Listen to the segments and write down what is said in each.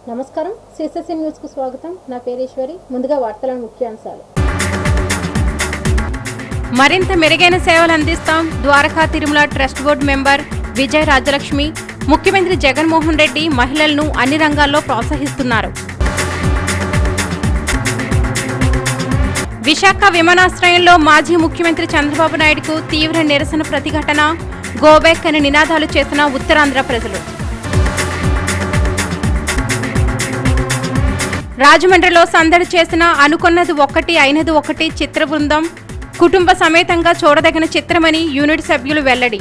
నమస్కారం సిఎస్ఎస్సీ న్యూస్కు స్వాగతం నా పేరు ఈశ్వరి ముందుగా వార్తలను ముఖ్యాంశాలు మరింత మెరుగైన సేవలు అందిస్తాం Dwaraka Tirumala trust board member Vijay Rajalakshmi ముఖ్యమంత్రి జగన్మోహన్ రెడ్డి మహిళలను అన్ని రంగాల్లో ప్రోత్సహిస్తున్నారు విశాఖ విమానాశ్రయంలో మాజీ ముఖ్యమంత్రి చంద్రబాబు నాయుడుకు తీవ్ర నిరసన ప్రతిఘటన గోబెక్ అని నినాదాలు చేసిన ఉత్తరాంధ్ర ప్రజలు రాజమండ్రిలో సందడి చేసిన అనుకున్నది ఒక్కటి అయినది ఒకటి చిత్ర బృందం కుటుంబ సమేతంగా చూడదగిన చిత్రమని యూనిట్ సభ్యులు వెల్లడి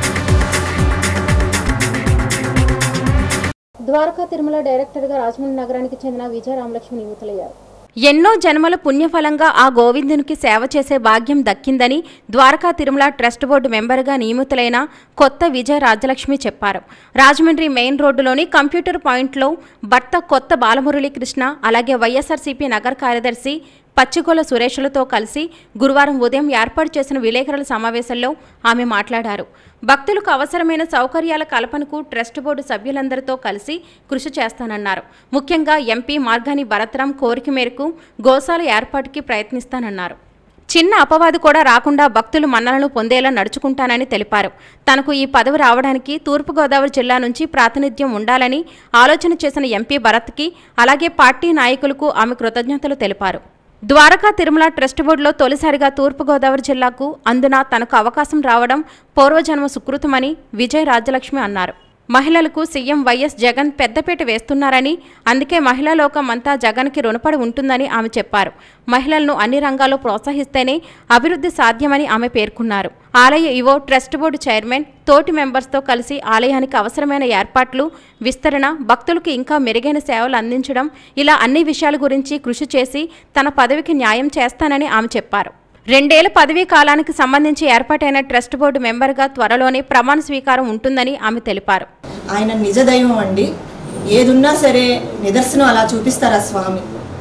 ద్వారకా తిరుమల డైరెక్టర్గా రాజమండ్రి నగరానికి చెందిన విజయ రామలక్ష్మి నియమితులయ్యారు ఎన్నో జన్మల పుణ్యఫలంగా ఆ గోవిందునికి సేవ చేసే భాగ్యం దక్కిందని ద్వారకా తిరుమల ట్రస్ట్ బోర్డు మెంబర్గా నియమితులైన కొత్త విజయ రాజలక్ష్మి చెప్పారు రాజమండ్రి మెయిన్ రోడ్డులోని కంప్యూటర్ పాయింట్లో భర్త కొత్త బాలమురళీకృష్ణ అలాగే వైఎస్ఆర్సీపీ నగర కార్యదర్శి పచ్చిగొల సురేషులతో కలిసి గురువారం ఉదయం ఏర్పాటు చేసిన విలేకరుల సమావేశంలో ఆమె మాట్లాడారు భక్తులకు అవసరమైన సౌకర్యాల కల్పనకు ట్రస్ట్ బోర్డు సభ్యులందరితో కలిసి కృషి చేస్తానన్నారు ముఖ్యంగా ఎంపీ మార్గాని భరత్రాం కోరిక మేరకు గోశాల ఏర్పాటుకి ప్రయత్నిస్తానన్నారు చిన్న అపవాదు కూడా రాకుండా భక్తులు మన్నలను పొందేలా నడుచుకుంటానని తెలిపారు తనకు ఈ పదవి రావడానికి తూర్పుగోదావరి జిల్లా నుంచి ప్రాతినిధ్యం ఉండాలని ఆలోచన చేసిన ఎంపీ భరత్కి అలాగే పార్టీ నాయకులకు ఆమె కృతజ్ఞతలు తెలిపారు ద్వారకా తిరుమల ట్రస్ట్ బోర్డులో తొలిసారిగా తూర్పుగోదావరి జిల్లాకు అందున తనకు అవకాశం రావడం పూర్వజన్మ సుకృతమని విజయ్ రాజ్యలక్ష్మి అన్నారు మహిళలకు సీఎం వైఎస్ జగన్ పెద్దపీట వేస్తున్నారని అందుకే మహిళా లోకం అంతా జగన్కి రుణపడి ఉంటుందని ఆమె చెప్పారు మహిళలను అన్ని రంగాల్లో ప్రోత్సహిస్తేనే అభివృద్ధి సాధ్యమని ఆమె పేర్కొన్నారు ఆలయ ఇవో ట్రస్ట్ బోర్డు చైర్మన్ తోటి మెంబర్స్తో కలిసి ఆలయానికి అవసరమైన ఏర్పాట్లు విస్తరణ భక్తులకు ఇంకా మెరుగైన సేవలు అందించడం ఇలా అన్ని విషయాల గురించి కృషి చేసి తన పదవికి న్యాయం చేస్తానని ఆమె చెప్పారు రెండేళ్ల పదవీ కాలానికి సంబంధించి ఏర్పాటైన ట్రస్ట్ బోర్డు మెంబర్గా త్వరలోనే ప్రమాణ స్వీకారం ఉంటుందని ఆమె తెలిపారు ఆయన నిజ దైవం అండి ఏదున్నా సరే నిదర్శనం అలా చూపిస్తారు ఆ స్వామి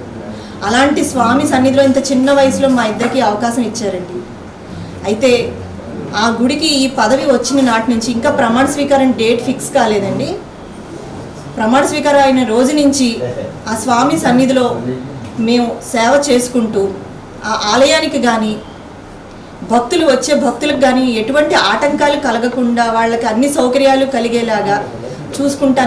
అలాంటి స్వామి సన్నిధిలో ఇంత చిన్న వయసులో మా ఇద్దరికి అవకాశం ఇచ్చారండి అయితే ఆ గుడికి ఈ పదవి వచ్చిన నాటి నుంచి ఇంకా ప్రమాణ స్వీకారం డేట్ ఫిక్స్ కాలేదండి ప్రమాణ స్వీకారం అయిన రోజు నుంచి ఆ స్వామి సన్నిధిలో మేము సేవ చేసుకుంటూ ఆ ఆలయానికి కానీ భక్తులు వచ్చే భక్తులకు కానీ ఎటువంటి ఆటంకాలు కలగకుండా వాళ్ళకి అన్ని సౌకర్యాలు కలిగేలాగా చూసుకుంటా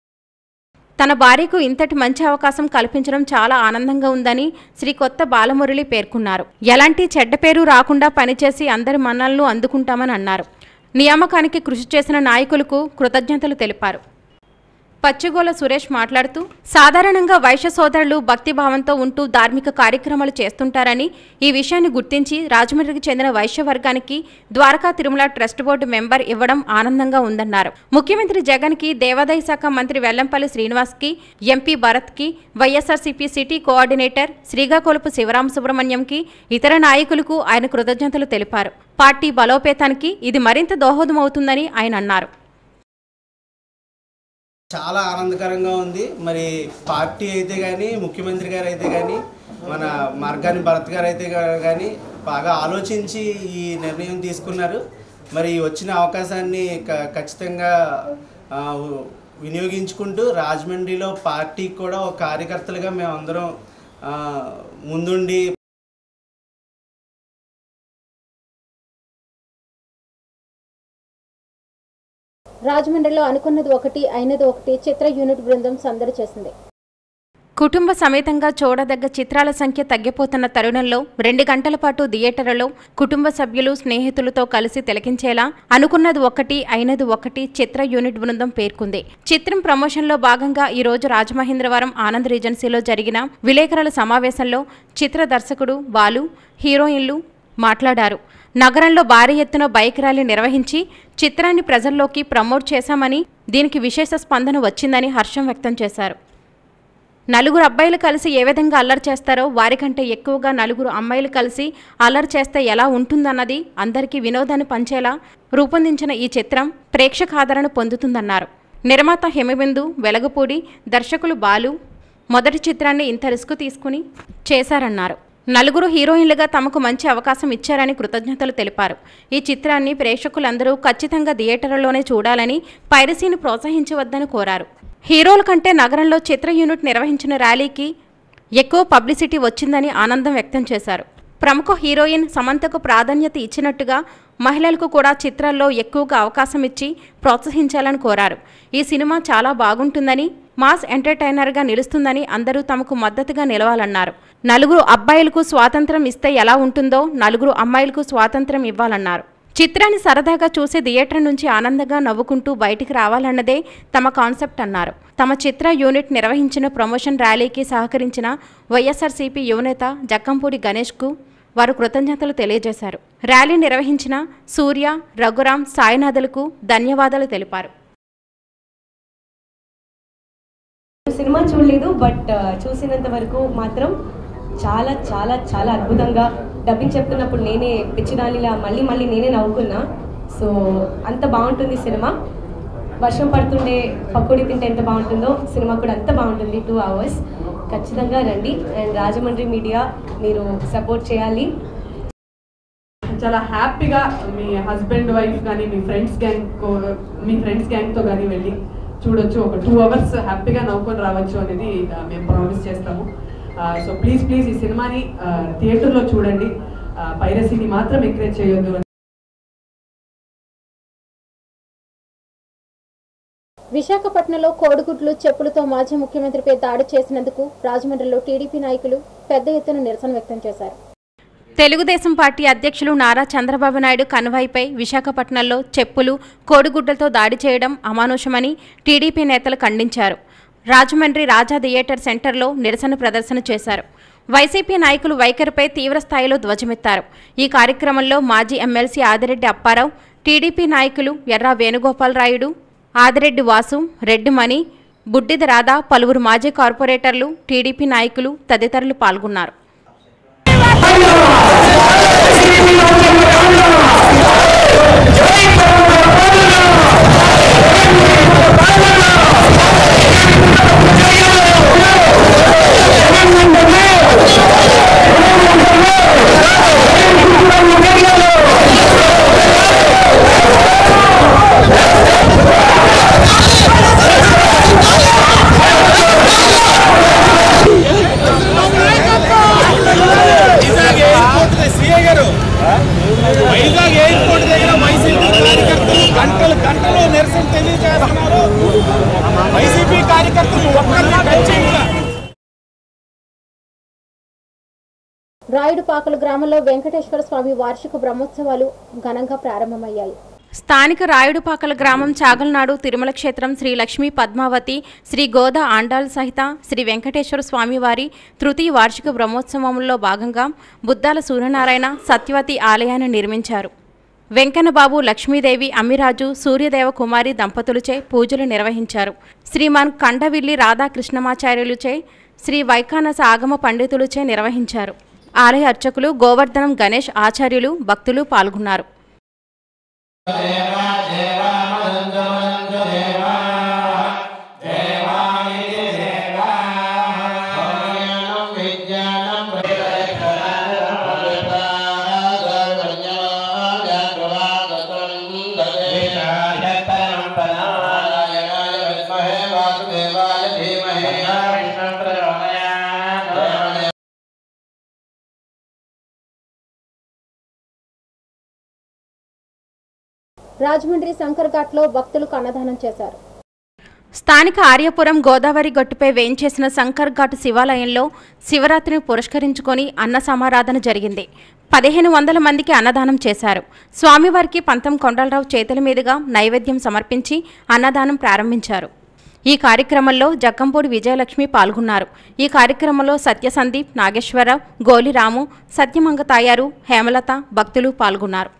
తన భార్యకు ఇంతటి మంచి అవకాశం కల్పించడం చాలా ఆనందంగా ఉందని శ్రీ కొత్త బాలమురళి పేర్కొన్నారు ఎలాంటి చెడ్డ పేరు రాకుండా పనిచేసి అందరి మన్నలను అందుకుంటామని అన్నారు నియామకానికి కృషి చేసిన నాయకులకు కృతజ్ఞతలు తెలిపారు పచ్చిగోల సురేష్ మాట్లాడుతూ సాధారణంగా వైశ్య సోదరులు భక్తిభావంతో ఉంటూ ధార్మిక కార్యక్రమాలు చేస్తుంటారని ఈ విషయాన్ని గుర్తించి రాజమండ్రికి చెందిన వైశ్య వర్గానికి Dwaraka Tirumala trust board member ఇవ్వడం ఆనందంగా ఉందన్నారు ముఖ్యమంత్రి జగన్ కి దేవాదాయ శాఖ మంత్రి వెల్లంపల్లి శ్రీనివాస్ కి ఎంపీ భరత్ కి YSRCP city coordinator Srikakulapu Sivarama సుబ్రహ్మణ్యంకి ఇతర నాయకులకు ఆయన కృతజ్ఞతలు తెలిపారు పార్టీ బలోపేతానికి ఇది మరింత దోహదమవుతుందని ఆయన అన్నారు చాలా ఆనందకరంగా ఉంది మరి పార్టీ అయితే కానీ ముఖ్యమంత్రి గారు అయితే కానీ మన మార్గాని భరత్ గారు అయితే కానీ బాగా ఆలోచించి ఈ నిర్ణయం తీసుకున్నారు మరి ఈ వచ్చిన అవకాశాన్ని క- ఖచ్చితంగా ఆ, వినియోగించుకుంటూ రాజమండ్రిలో పార్టీకి కూడా ఒక కార్యకర్తలుగా మేమందరం ఆ, ముందుండి రాజమండ్రిలో అనుకున్నది ఒకటి అయినది ఒకటి చిత్ర యూనిట్ బృందం సందడి చేసింది కుటుంబ సమేతంగా చూడదగ్గ చిత్రాల సంఖ్య తగ్గిపోతున్న తరుణంలో రెండు గంటల పాటు థియేటర్లలో కుటుంబ సభ్యులు స్నేహితులతో కలిసి తిలకించేలా అనుకున్నది ఒకటి అయినది ఒకటి చిత్ర యూనిట్ బృందం పేర్కొంది చిత్రం ప్రమోషన్లో భాగంగా ఈ రోజు రాజమహేంద్రవరం ఆనంద్ రీజెన్సీలో జరిగిన విలేకరుల సమావేశంలో చిత్ర దర్శకుడు బాలు హీరోయిన్లు మాట్లాడారు నగరంలో భారీ ఎత్తున బైక్ ర్యాలీ నిర్వహించి చిత్రాన్ని ప్రజల్లోకి ప్రమోట్ చేశామని దీనికి విశేష స్పందన వచ్చిందని హర్షం వ్యక్తం చేశారు నలుగురు అబ్బాయిలు కలిసి ఏ విధంగా అల్లరి చేస్తారో వారికంటే ఎక్కువగా నలుగురు అమ్మాయిలు కలిసి అల్లరి చేస్తే ఎలా ఉంటుందన్నది అందరికీ వినోదాన్ని పంచేలా రూపొందించిన ఈ చిత్రం ప్రేక్షక ఆదరణ పొందుతుందన్నారు నిర్మాత హిమబిందు వెలగపూడి దర్శకులు బాలు మొదటి చిత్రాన్ని ఇంత రిస్క్ తీసుకుని చేశారన్నారు నలుగురు హీరోయిన్లుగా తమకు మంచి అవకాశం ఇచ్చారని కృతజ్ఞతలు తెలిపారు ఈ చిత్రాన్ని ప్రేక్షకులందరూ ఖచ్చితంగా థియేటర్లలోనే చూడాలని పైరసీని ప్రోత్సహించవద్దని కోరారు హీరోల కంటే నగరంలో చిత్ర యూనిట్ నిర్వహించిన ర్యాలీకి ఎక్కువ పబ్లిసిటీ వచ్చిందని ఆనందం వ్యక్తం చేశారు ప్రముఖ హీరోయిన్ సమంతకు ప్రాధాన్యత ఇచ్చినట్టుగా మహిళలకు కూడా చిత్రాల్లో ఎక్కువగా అవకాశం ఇచ్చి ప్రోత్సహించాలని కోరారు ఈ సినిమా చాలా బాగుంటుందని మాస్ ఎంటర్టైనర్గా నిలుస్తుందని అందరూ తమకు మద్దతుగా నిలవాలన్నారు నలుగురు అబ్బాయిలకు స్వాతంత్రం ఇస్తే ఎలా ఉంటుందో నలుగురు అమ్మాయిలకు స్వాతంత్రం ఇవ్వాలన్నారు చిత్రాన్ని సరదాగా చూసే థియేటర్ నుంచి ఆనందంగా నవ్వుకుంటూ బయటికి రావాలన్నదే తమ కాన్సెప్ట్ అన్నారు తమ చిత్ర యూనిట్ నిర్వహించిన ప్రమోషన్ ర్యాలీకి సహకరించిన వైఎస్ఆర్సీపీ యువనేత జక్కంపూడి గణేష్కు వారు కృతజ్ఞతలు తెలియజేశారు ర్యాలీ నిర్వహించిన సూర్య రఘురాం సాయినాథులకు ధన్యవాదాలు తెలిపారు సినిమా చూడలేదు బట్ చూసినంత వరకు మాత్రం చాలా చాలా చాలా అద్భుతంగా డబ్బింగ్ చెప్తున్నప్పుడు నేనే పిచ్చిదానిలా మళ్ళీ మళ్ళీ నేనే నవ్వుకున్నా సో అంత బాగుంటుంది సినిమా వర్షం పడుతుండే పకోడీ తింటే ఎంత బాగుంటుందో సినిమా కూడా అంత బాగుంటుంది టూ అవర్స్ ఖచ్చితంగా రండి అండ్ రాజమండ్రి మీడియా మీరు సపోర్ట్ చేయాలి చాలా హ్యాపీగా మీ హస్బెండ్ వైఫ్ కానీ మీ ఫ్రెండ్స్ గ్యాంగ్ మీ ఫ్రెండ్స్ గ్యాంగ్తో కానీ వెళ్ళి చూడొచ్చు ఒక టూ అవర్స్ హ్యాపీగా నవ్వుకొని రావచ్చు అనేది ఆ, మేము ప్రామిస్ చేస్తాము సో ప్లీజ్ ప్లీజ్ ఈ సినిమాని థియేటర్లో చూడండి పైరసీని మాత్రం ఎంకరేజ్ చేయొద్దు విశాఖపట్నంలో కోడిగుడ్లు చెప్పులతో మాజీ ముఖ్యమంత్రిపై దాడి చేసినందుకు రాజమండ్రిలో టీడీపీ నాయకులు పెద్ద ఎత్తున నిరసన వ్యక్తం చేశారు తెలుగుదేశం పార్టీ అధ్యక్షులు నారా చంద్రబాబు నాయుడు కన్వాయ్పై విశాఖపట్నంలో చెప్పులు కోడిగుడ్డలతో దాడి చేయడం అమానుషమని టీడీపీ నేతలు ఖండించారు రాజమండ్రి రాజా థియేటర్ సెంటర్లో నిరసన ప్రదర్శన చేశారు వైసీపీ నాయకులు వైఖరిపై తీవ్ర స్థాయిలో ధ్వజమెత్తారు ఈ కార్యక్రమంలో మాజీ ఎమ్మెల్సీ ఆదిరెడ్డి అప్పారావు టీడీపీ నాయకులు ఎర్రా వేణుగోపాలరాయుడు ఆదిరెడ్డి వాసు రెడ్డి మణి బుడ్డిది రాధా పలువురు మాజీ కార్పొరేటర్లు టీడీపీ నాయకులు తదితరులు పాల్గొన్నారు వైజాగ్ ఎయిర్పోర్ట్ దగ్గర సీఏ గారు వైజాగ్ ఎయిర్పోర్ట్ దగ్గర వైసీపీ కార్యకర్తలు గంటలు గంటలు నిరసన తెలియజేస్తున్నారు వైసీపీ కార్యకర్తలు ఒక్కరిని టచ్ చేయకుండా రాయుడుపాకలు గ్రామంలో వెంకటేశ్వర స్వామి వార్షిక బ్రహ్మోత్సవాలు ఘనంగా ప్రారంభమయ్యాయి స్థానిక రాయుడుపాకల గ్రామం చాగల్నాడు తిరుమల క్షేత్రం శ్రీ లక్ష్మీ పద్మావతి శ్రీ గోదా ఆండాల్ సహిత శ్రీ వెంకటేశ్వర స్వామివారి తృతీయ వార్షిక బ్రహ్మోత్సవంలో భాగంగా బుద్దాల సూర్యనారాయణ సత్యవతి ఆలయాన్ని నిర్మించారు వెంకన్నబాబు లక్ష్మీదేవి అమ్మిరాజు సూర్యదేవ కుమారి దంపతులచే పూజలు నిర్వహించారు శ్రీమాన్ కండవిల్లి రాధాకృష్ణమాచార్యులుచే శ్రీ వైఖానస ఆగమ పండితులచే నిర్వహించారు ఆలయ అర్చకులు గోవర్ధనం గణేష్ ఆచార్యులు భక్తులు పాల్గొన్నారు రాజమండ్రి శంకర్ ఘాట్లో భక్తులకు అన్నదానం చేశారు స్థానిక ఆర్యపురం గోదావరి గట్టుపై వేయించేసిన శంకర్ ఘాట్ శివాలయంలో శివరాత్రిని పురస్కరించుకొని అన్న సమారాధన జరిగింది పదిహేను వందల మందికి అన్నదానం చేశారు స్వామివారికి పంతం కొండలరావు చేతుల మీదుగా నైవేద్యం సమర్పించి అన్నదానం ప్రారంభించారు ఈ కార్యక్రమంలో జక్కంపూడి విజయలక్ష్మి పాల్గొన్నారు ఈ కార్యక్రమంలో సత్య సందీప్ నాగేశ్వరరావు గోలిరాము సత్యమంగ తాయారు హేమలత భక్తులు పాల్గొన్నారు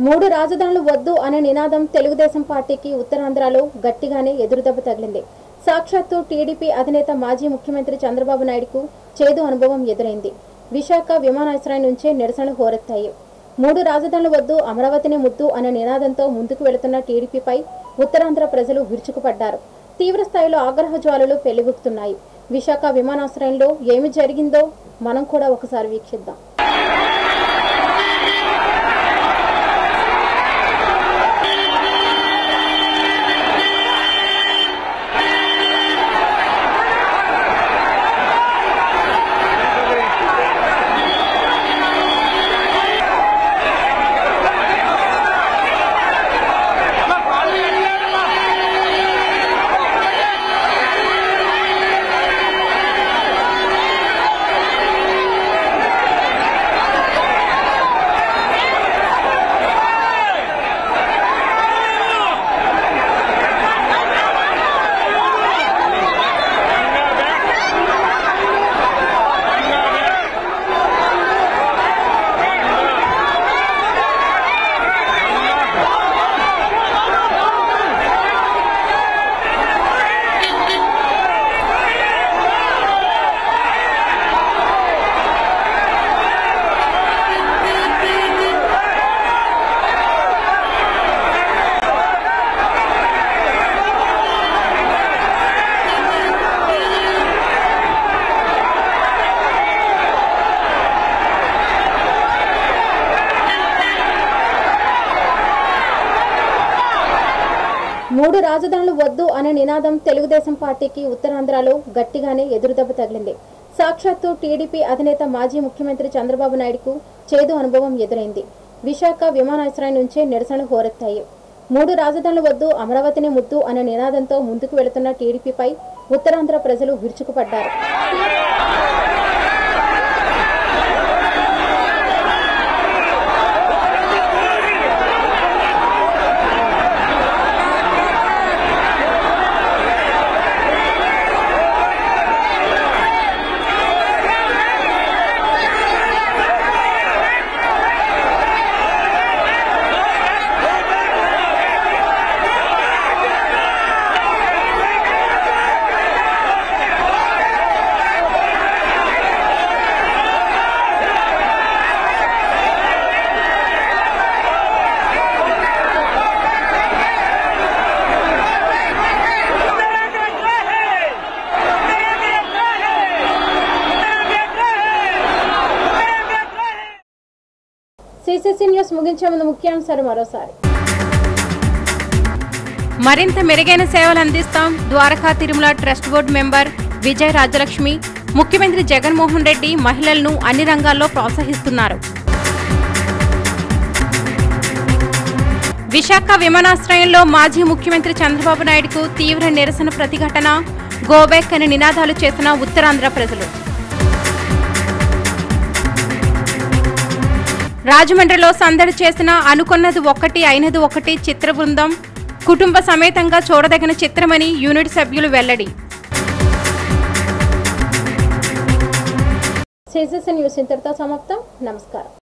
మూడు రాజధానులు వద్దు అనే నినాదం తెలుగుదేశం పార్టీకి ఉత్తరాంధ్రలో గట్టిగానే ఎదురుదెబ్బ తగిలింది సాక్షాత్తు టీడీపీ అధినేత మాజీ ముఖ్యమంత్రి చంద్రబాబు నాయుడుకు చేదు అనుభవం ఎదురైంది విశాఖ విమానాశ్రయం నుంచే నిరసనలు హోరెత్తాయి మూడు రాజధానులు వద్దు అమరావతిని ముద్దు అనే నినాదంతో ముందుకు వెళుతున్న టీడీపీపై ఉత్తరాంధ్ర ప్రజలు విరుచుకుపడ్డారు తీవ్ర స్థాయిలో ఆగ్రహ జ్వాలలు పెళ్లిబుకుతున్నాయి విశాఖ విమానాశ్రయంలో ఏమి జరిగిందో మనం కూడా ఒకసారి వీక్షిద్దాం మూడు రాజధానులు వద్దు అనే నినాదం తెలుగుదేశం పార్టీకి ఉత్తరాంధ్రలో గట్టిగానే ఎదురుదెబ్బ తగిలింది సాక్షాత్తు టీడీపీ అధినేత మాజీ ముఖ్యమంత్రి చంద్రబాబు నాయుడుకు చేదు అనుభవం ఎదురైంది విశాఖ విమానాశ్రయం నుంచే నిరసనలు హోరెత్తాయి మూడు రాజధానులు వద్దు అమరావతిని ముద్దు అనే నినాదంతో ముందుకు వెళుతున్న టీడీపీపై ఉత్తరాంధ్ర ప్రజలు విరుచుకుపడ్డారు సిసిసి న్యూస్ ముగించే ముందు ముఖ్యాంశాలు మరోసారి మరింత మెరుగైన సేవలు అందిస్తాం Dwaraka Tirumala trust board member Vijay Rajalakshmi ముఖ్యమంత్రి జగన్మోహన్ రెడ్డి మహిళలను అన్ని రంగాల్లో ప్రోత్సహిస్తున్నారు విశాఖ విమానాశ్రయంలో మాజీ ముఖ్యమంత్రి చంద్రబాబు నాయుడుకు తీవ్ర నిరసన ప్రతిఘటన గోబ్యాక్ అని నినాదాలు చేసిన ఉత్తరాంధ్ర ప్రజలు రాజమండ్రిలో సందడి చేసిన అనుకున్నది ఒక్కటి అయినది ఒకటి చిత్ర బృందం కుటుంబ సమేతంగా చూడదగిన చిత్రమని యూనిట్ సభ్యులు వెల్లడి సిసిసి న్యూస్ ఇంతటితో సమాప్తం నమస్కారం